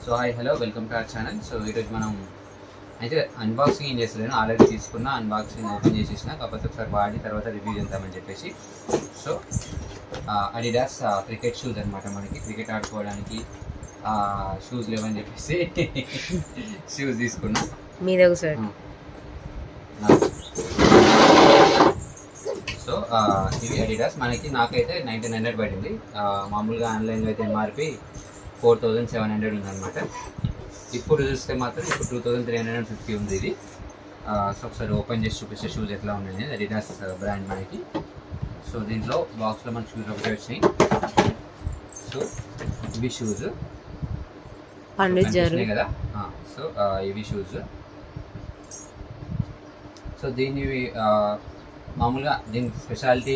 So hi hello welcome to our channel so ఈరోజు మనం అయితే అన్బాక్సింగ్ ఏం చేస్తలేను ఆల్రెడీ తీసుకున్న అన్బాక్సింగ్ ఓపెన్ చేసేసిన కాకపోతే ఒకసారి వాడి తర్వాత రివ్యూ చేద్దామని చెప్పేసి సో అడిడాస్ క్రికెట్ షూస్ అనమాట మనకి క్రికెట్ ఆడుకోవడానికి షూస్ లేవని చెప్పేసి షూస్ తీసుకున్నా మీద ఒకసారి సో ఇవి అడిడాస్ మనకి నాకైతే నైన్టీన్ హండ్రెడ్ పడింది ఆ, మామూలుగా ఆన్లైన్లో అయితే MRP four thousand seven hundred ఉందన్నమాట ఇప్పుడు చూస్తే మాత్రం ఇప్పుడు two thousand three hundred and fifty ఉంది ఇది ఆ, సో ఒకసారి ఓపెన్ చేసి చూపిస్తే షూస్ ఎట్లా ఉన్నాయి అడిడాస్ బ్రాండ్ మనకి సో దీంట్లో బాక్స్లో మన షూస్ ఒకటే వచ్చినాయి సో ఇవి షూస్ పండు జరు కనిపిస్తున్నాయి కదా ఆ, సో ఆ, ఇవి షూస్ సో దీని ఆ, మామూలుగా దీని స్పెషాలిటీ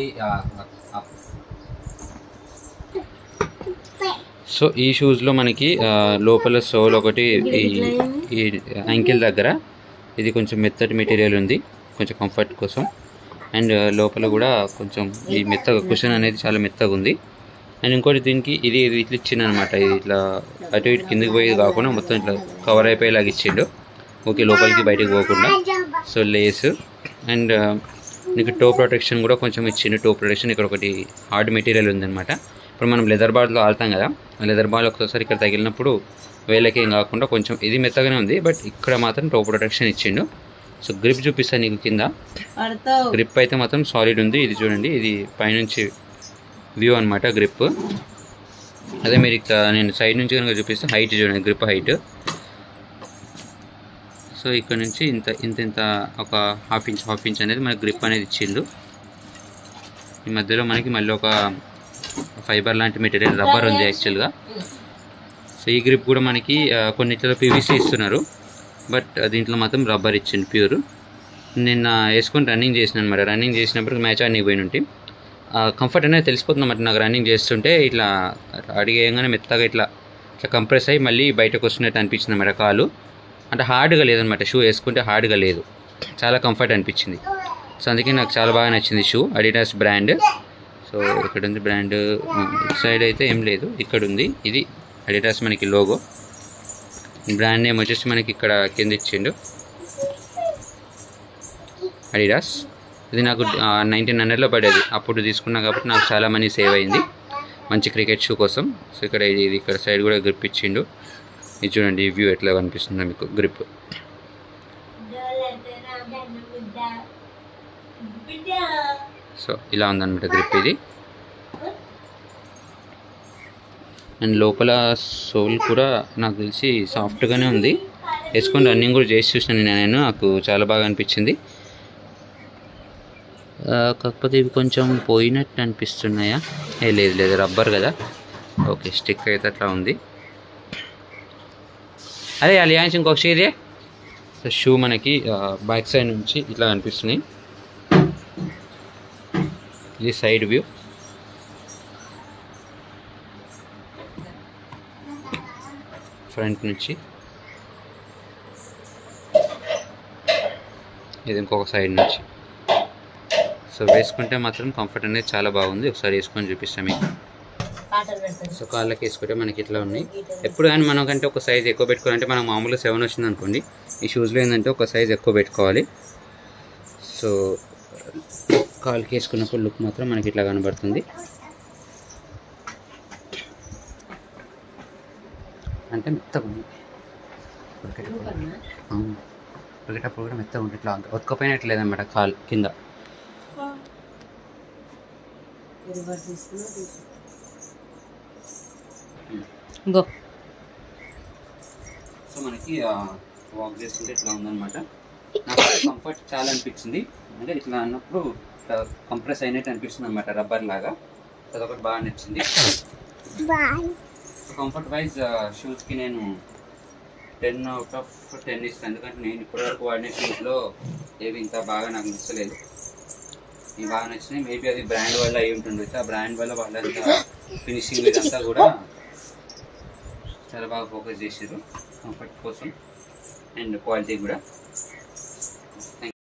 సో ఈ షూస్లో మనకి ఆ, లోపల సోల్ ఒకటి ఈ ఈ యాంకిల్ దగ్గర ఇది కొంచెం మెత్తటి మెటీరియల్ ఉంది కొంచెం కంఫర్ట్ కోసం అండ్ లోపల కూడా కొంచెం ఈ మెత్తగా కుషన్ అనేది చాలా మెత్తగా ఉంది అండ్ ఇంకోటి దీనికి ఇది ఇది ఇట్లా ఇచ్చిండు అనమాట ఇది ఇట్లా అటు ఇటు కిందికి పోయేది కాకుండా మొత్తం ఇట్లా కవర్ అయిపోయేలాగా ఇచ్చిండు ఓకే లోపలికి బయటికి పోకుండా సో లేస్ అండ్ నీకు టో ప్రొటెక్షన్ కూడా కొంచెం ఇచ్చిండు టో ప్రొటెక్షన్ ఇక్కడ ఒకటి హార్డ్ మెటీరియల్ ఉందన్నమాట ఇప్పుడు మనం లెదర్ బాల్లో ఆడతాం కదా ఆ లెదర్ బాల్ ఒకసారి ఇక్కడ తగిలినప్పుడు వేలకి ఏం కాకుండా కొంచెం ఇది మెత్తగానే ఉంది బట్ ఇక్కడ మాత్రం టో ప్రొటెక్షన్ ఇచ్చిండు సో గ్రిప్ చూపిస్తాను నీకు కింద గ్రిప్ అయితే మాత్రం సాలిడ్ ఉంది ఇది చూడండి ఇది పైనుంచి వ్యూ అనమాట గ్రిప్ అదే మీరు ఇక్కడ నేను సైడ్ నుంచి కనుక చూపిస్తే హైట్ చూడండి గ్రిప్ హైట్ సో ఇక్కడ నుంచి ఇంత ఇంత ఇంత ఒక హాఫ్ ఇంచ్ హాఫ్ ఇంచ్ అనేది మనకి గ్రిప్ అనేది ఇచ్చిండు ఈ మధ్యలో మనకి మళ్ళీ ఒక ఫైబర్ లాంటి మెటీరియల్ రబ్బర్ ఉంది యాక్చువల్గా సో ఈ గ్రిప్ కూడా మనకి ఆ, కొన్నిట్లో పీవీసీ ఇస్తున్నారు బట్ దీంట్లో మాత్రం రబ్బర్ ఇచ్చిండు ప్యూర్ నిన్న వేసుకొని రన్నింగ్ చేసిన అనమాట రన్నింగ్ చేసినప్పుడు మ్యాచ్ ఆడికి పోయిన ఉంటే కంఫర్ట్ అనేది తెలిసిపోతుంది అన్నమాట నాకు రన్నింగ్ చేస్తుంటే ఇట్లా అడిగేయగానే మెత్తగా ఇట్లా ఇట్లా కంప్రెస్ అయ్యి మళ్ళీ బయటకు వస్తున్నట్టు అనిపించింది అన్నమాట కాలు అంటే హార్డ్గా లేదనమాట షూ వేసుకుంటే హార్డ్గా లేదు చాలా కంఫర్ట్ అనిపించింది సో అందుకే నాకు చాలా బాగా నచ్చింది షూ అడిడాస్ బ్రాండ్ సో ఇక్కడ ఉంది బ్రాండ్ ఇటు సైడ్ అయితే ఏం లేదు ఇక్కడ ఉంది ఇది అడిడాస్ మనకి లోగో బ్రాండ్ నేమ్ వచ్చేసి మనకి ఇక్కడ కింద ఇచ్చిండు అడిడాస్ ఇది నాకు నైన్టీన్ హండ్రెడ్లో పడేది అప్పుడు తీసుకున్నా కాబట్టి నాకు చాలా మనీ సేవ్ అయింది మంచి క్రికెట్ షూ కోసం సో ఇక్కడ ఇది ఇది ఇక్కడ సైడ్ కూడా గ్రిప్ ఇచ్చిండు ఇది చూడండి ఈ వ్యూ ఎట్లా కనిపిస్తుందో మీకు గ్రిప్ సో ఇలా ఉందన్నమాట గ్రిప్ ఇది అండ్ లోపల సోల్ కూడా నాకు తెలిసి సాఫ్ట్గానే ఉంది వేసుకొని రన్నింగ్ కూడా చేసి చూసాను నేను నాకు చాలా బాగా అనిపించింది ఆ, కాకపోతే ఇవి కొంచెం పోయినట్టు అనిపిస్తున్నాయా ఏ లేదు లేదు రబ్బర్ కదా ఓకే స్టిక్ అయితే అట్లా ఉంది అదే అలియాన్స్ ఇంకొక షీదే సో షూ మనకి బ్యాక్ సైడ్ నుంచి ఇట్లా కనిపిస్తున్నాయి ఇది సైడ్ వ్యూ ఫ్రంట్ నుంచి ఇది ఇంకొక సైడ్ నుంచి సో వేసుకుంటే మాత్రం కంఫర్ట్ అనేది చాలా బాగుంది ఒకసారి వేసుకొని చూపిస్తాం మీకు సో కాళ్ళకి వేసుకుంటే మనకి ఇట్లా ఉన్నాయి ఎప్పుడు కానీ మనం కంటే ఒక సైజ్ ఎక్కువ పెట్టుకోవాలంటే మనం మామూలుగా సెవెన్ వచ్చింది అనుకోండి ఈ షూస్లో ఏంటంటే ఒక సైజ్ ఎక్కువ పెట్టుకోవాలి సో కాళ్ళకి వేసుకున్నప్పుడు లుక్ మాత్రం మనకి ఇట్లా కనబడుతుంది అంటే మెత్తగా ఉంది ఉడికేటప్పుడు అవును. ఉడికేటప్పుడు కూడా మెత్తగా ఉంది ఇట్లా ఉతకపోయినట్లేదన్నమాట కాలు కింద గో సో మనకి వాక్ చేసుకుంటే ఇట్లా ఉందన్నమాట నాకు కంఫర్ట్ చాలా అనిపించింది అంటే ఇట్లా అన్నప్పుడు కంప్రెస్ అయినట్టు అనిపిస్తుంది అనమాట రబ్బర్ లాగా సో అదొకటి బాగా నచ్చింది సో కంఫర్ట్ వైజ్ షూస్కి నేను టెన్ అవుట్ ఆఫ్ టెన్ ఇస్తాను ఎందుకంటే నేను ఇప్పటివరకు వాడిన షూస్లో ఏవి ఇంత బాగా నాకు నచ్చలేదు ఇవి బాగా నచ్చినాయి మేబీ అది బ్రాండ్ వల్ల అయి ఉంటుండొచ్చు ఆ బ్రాండ్ వల్ల వాళ్ళంతా ఫినిషింగ్ ఇదంతా కూడా చాలా బాగా ఫోకస్ చేసారు కంఫర్ట్ కోసం అండ్ క్వాలిటీ కూడా